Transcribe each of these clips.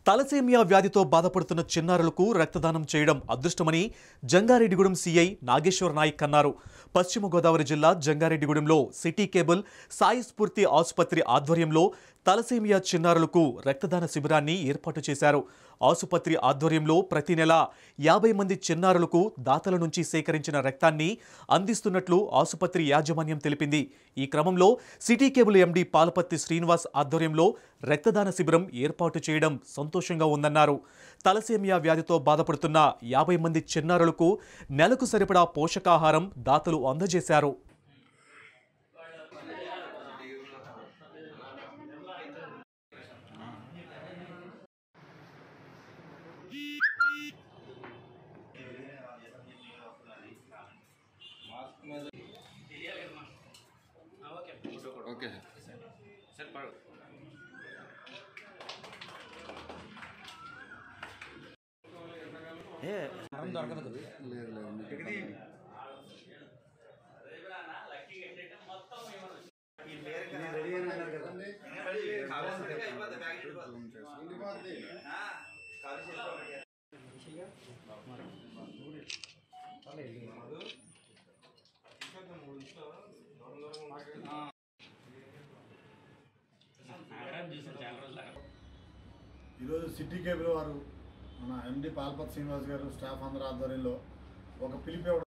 thalassemia వ్యాధితో బాధపడుతున్న చిన్నారులకు రక్తదానం చేయడం అదృష్టమని జంగారెడ్డిగూడెం సీఐ నాగేశ్వర నాయక్ అన్నారు పశ్చిమ గోదావరి జిల్లా జంగారెడ్డిగూడెంలో సిటీ కేబుల్ సాయి స్ఫూర్తి ఆసుపత్రి ఆధ్వర్యంలో తలసేమియా చిన్నారులకు రక్తదాన శిబిరాన్ని ఏర్పాటు చేశారు ఆసుపత్రి ఆధ్వర్యంలో ప్రతి నెల యాభై మంది చిన్నారులకు దాతల నుంచి సేకరించిన రక్తాన్ని అందిస్తున్నట్లు ఆసుపత్రి యాజమాన్యం తెలిపింది ఈ క్రమంలో city cable MD Palapatti Srinivas ఆధ్వర్యంలో రక్తదాన శిబిరం ఏర్పాటు చేయడం సంతోషంగా ఉందన్నారు తలసేమియా వ్యాధితో బాధపడుతున్న యాభై మంది చిన్నారులకు నెలకు సరిపడా పోషకాహారం దాతలు అందజేశారు ఓకే సార్ సార్ పడు లేదు లేదు ఈరోజు సిటీ కేబుల్ వారు మన ఎండి పాల్పత్ శ్రీనివాస్ గారు స్టాఫ్ అందరి ఆధ్వర్యంలో ఒక పిలిపి ఇవ్వడం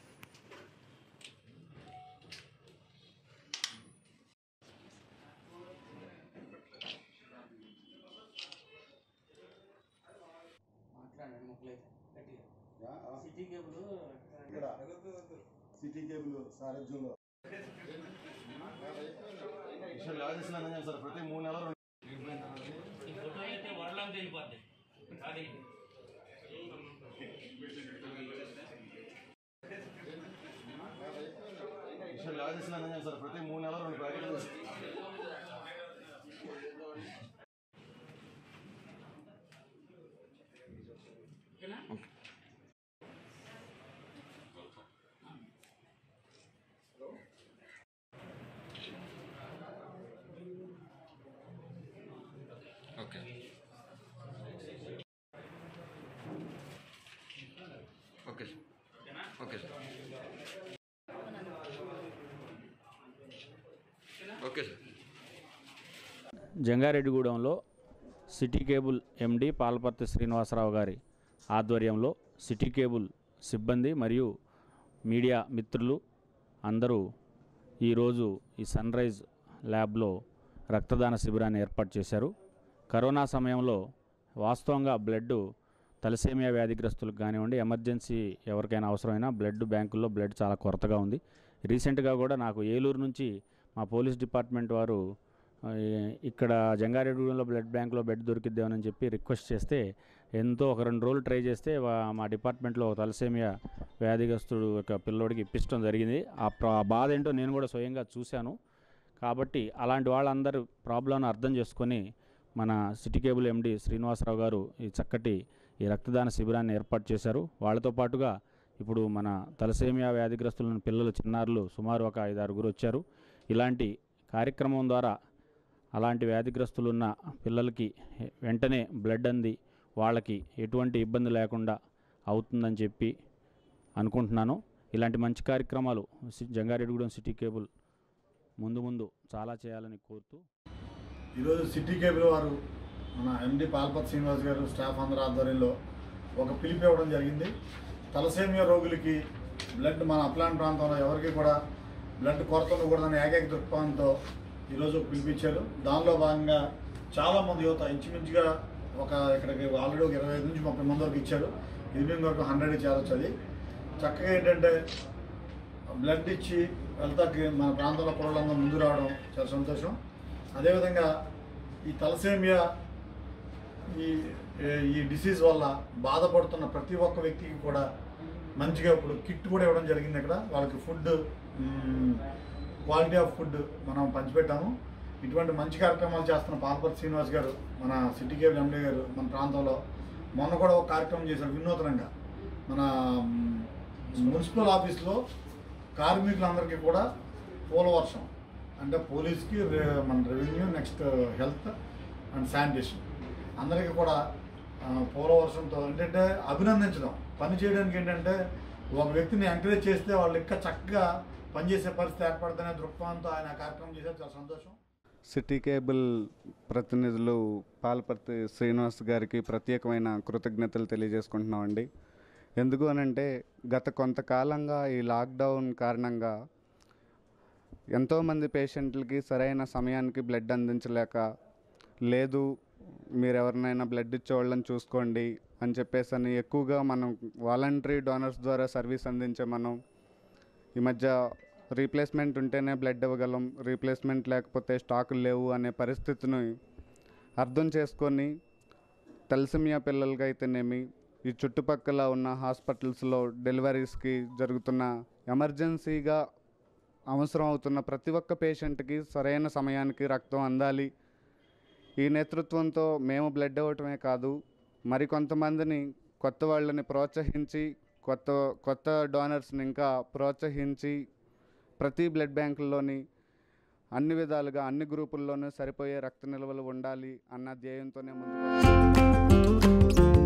మాట్లాడండి మొక్కలైతే గట్టిగా సిటీ కేబుల్ ఇక్కడ సిటీ కేబుల్ సారథ్యంలో సార్ ప్రతి మూడు నెలలు ఈ ఫోటో అయితే వరలంతా వెళ్ళిపోద్ది అది సార్ ప్రతి మూడు నెలలు రెండు ప్యాకెట్లు okay okay sir okay sir okay sir జంగారెడ్డిగూడెంలో city cable MD Palparthi Srinivasa Rao గారి ఆధ్వర్యంలో సిటీ కేబుల్ సిబ్బంది మరియు మీడియా మిత్రులు అందరూ ఈరోజు ఈ సన్ రైజ్ ల్యాబ్లో రక్తదాన శిబిరాన్ని ఏర్పాటు చేశారు కరోనా సమయంలో వాస్తవంగా బ్లడ్ తలసేమియా వ్యాధిగ్రస్తులకు కానివ్వండి ఎమర్జెన్సీ ఎవరికైనా అవసరమైనా బ్లడ్ బ్యాంకుల్లో బ్లడ్ చాలా కొరతగా ఉంది రీసెంట్గా కూడా నాకు ఏలూరు నుంచి మా పోలీస్ డిపార్ట్మెంట్ వారు ఆ, ఇక్కడ జంగారెడ్డిగూడెంలో బ్లడ్ బ్యాంక్లో బెడ్ దొరికిద్దామని చెప్పి రిక్వెస్ట్ చేస్తే ఎంతో ఒక రెండు రోజులు ట్రై చేస్తే వా- మా డిపార్ట్మెంట్లో ఒక తలసేమియా వ్యాధిగ్రస్తుడు ఒక పిల్లోడికి ఇప్పించడం జరిగింది ఆ ప్ర- ఆ బాధ ఏంటో నేను కూడా స్వయంగా చూశాను కాబట్టి అలాంటి వాళ్ళందరూ ప్రాబ్లంను అర్థం చేసుకొని మన సిటీ కేబుల్ ఎండి శ్రీనివాసరావు గారు ఈ చక్కటి ఈ రక్తదాన శిబిరాన్ని ఏర్పాటు చేశారు వాళ్ళతో పాటుగా ఇప్పుడు మన తలసేమియా వ్యాధిగ్రస్తులను పిల్లలు చిన్నారులు సుమారు ఒక ఐదు ఆరుగురు వచ్చారు ఇలాంటి కార్యక్రమం ద్వారా అలాంటి వ్యాధిగ్రస్తులు ఉన్న పిల్లలకి వెంటనే బ్లడ్ అంది వాళ్ళకి ఎటువంటి ఇబ్బంది లేకుండా అవుతుందని చెప్పి అనుకుంటున్నాను ఇలాంటి మంచి కార్యక్రమాలు సి- జంగారెడ్డిగూడెం సిటీ కేబుల్ ముందు ముందు చాలా చేయాలని కోరుతూ ఈరోజు సిటీ కేబుల్ వారు మన ఎండి పాల్పత్ శ్రీనివాస్ గారు స్టాఫ్ అందరి ఆధ్వర్యంలో ఒక పిలిపి ఇవ్వడం జరిగింది తలసేమియా రోగులకి బ్లడ్ మన అప్లాంట్ ప్రాంతంలో ఎవరికి కూడా బ్లడ్ కొరత ఉండకూడదని ఏకైక దృక్పథంతో ఈరోజు పిలిపించారు దానిలో భాగంగా చాలామంది యువత ఇంచుమించుగా ఒక ఇక్కడికి ఆల్రెడీ ఒక ఇరవై ఐదు నుంచి ముప్పై మంది వరకు ఇచ్చారు ఈవినింగ్ వరకు హండ్రెడ్ చేరొచ్చు అది చక్కగా ఏంటంటే బ్లడ్ ఇచ్చి వెళ్తాకి మన ప్రాంతంలో కుర్రలందరూ ముందు రావడం చాలా సంతోషం అదేవిధంగా ఈ తలసేమియా ఈ ఈ డిసీజ్ వల్ల బాధపడుతున్న ప్రతి ఒక్క వ్యక్తికి కూడా మంచిగా ఇప్పుడు కిట్ కూడా ఇవ్వడం జరిగింది ఇక్కడ వాళ్ళకి ఫుడ్ క్వాలిటీ ఆఫ్ ఫుడ్ మనం పంచిపెట్టాము ఇటువంటి మంచి కార్యక్రమాలు చేస్తున్న పాల్పర్తి శ్రీనివాస్ గారు మన సిటీ కేబుల్ ఎండీ గారు మన ప్రాంతంలో మొన్న కూడా ఒక కార్యక్రమం చేశారు వినూతనంగా మన మ్, మున్సిపల్ ఆఫీస్లో కార్మికులందరికీ కూడా పూల వర్షం అంటే పోలీస్కి రే- మన revenue next health and sanitation అందరికీ కూడా ఆ, పూల వర్షంతో ఏంటంటే అభినందించడం పని చేయడానికి ఏంటంటే ఒక వ్యక్తిని ఎంకరేజ్ చేస్తే వాళ్ళు ఇంకా చక్కగా పనిచేసే పరిస్థితి ఏర్పడుతున్న దృక్పథంతో ఆయన ఆ కార్యక్రమం చేశారు చాలా సంతోషం సిటీ కేబుల్ ప్రతినిధులు పాల్పర్తి శ్రీనివాస్ గారికి ప్రత్యేకమైన కృతజ్ఞతలు తెలియజేసుకుంటున్నామండి ఎందుకు అనంటే గత కొంతకాలంగా ఈ లాక్డౌన్ కారణంగా ఎంతోమంది పేషెంట్లకి సరైన సమయానికి బ్లడ్ అందించలేక లేదు మీరు ఎవరినైనా బ్లడ్ ఇచ్చే వాళ్ళని చూసుకోండి అని చెప్పేసి అని ఎక్కువగా మనం వాలంటరీ డోనర్స్ ద్వారా సర్వీస్ అందించే మనం ఈ మధ్య రీప్లేస్మెంట్ ఉంటేనే బ్లడ్ ఇవ్వగలం రీప్లేస్మెంట్ లేకపోతే స్టాకులు లేవు అనే పరిస్థితిని అర్థం చేసుకొని తెలసిమియా పిల్లలకి అయితేనేమి ఈ చుట్టుపక్కల ఉన్న హాస్పిటల్స్లో డెలివరీస్కి జరుగుతున్న ఎమర్జెన్సీగా అవసరం అవుతున్న ప్రతి ఒక్క పేషెంట్కి సరైన సమయానికి రక్తం అందాలి ఈ నేతృత్వంతో మేము బ్లడ్ ఇవ్వటమే కాదు మరికొంతమందిని కొత్త వాళ్ళని ప్రోత్సహించి కొత్త కొత్త డోనర్స్ని ఇంకా ప్రోత్సహించి ప్రతి బ్లడ్ బ్యాంకుల్లోని అన్ని విధాలుగా అన్ని గ్రూపుల్లోనూ సరిపోయే రక్త నిల్వలు ఉండాలి అన్న ధ్యేయంతోనే ముందుకు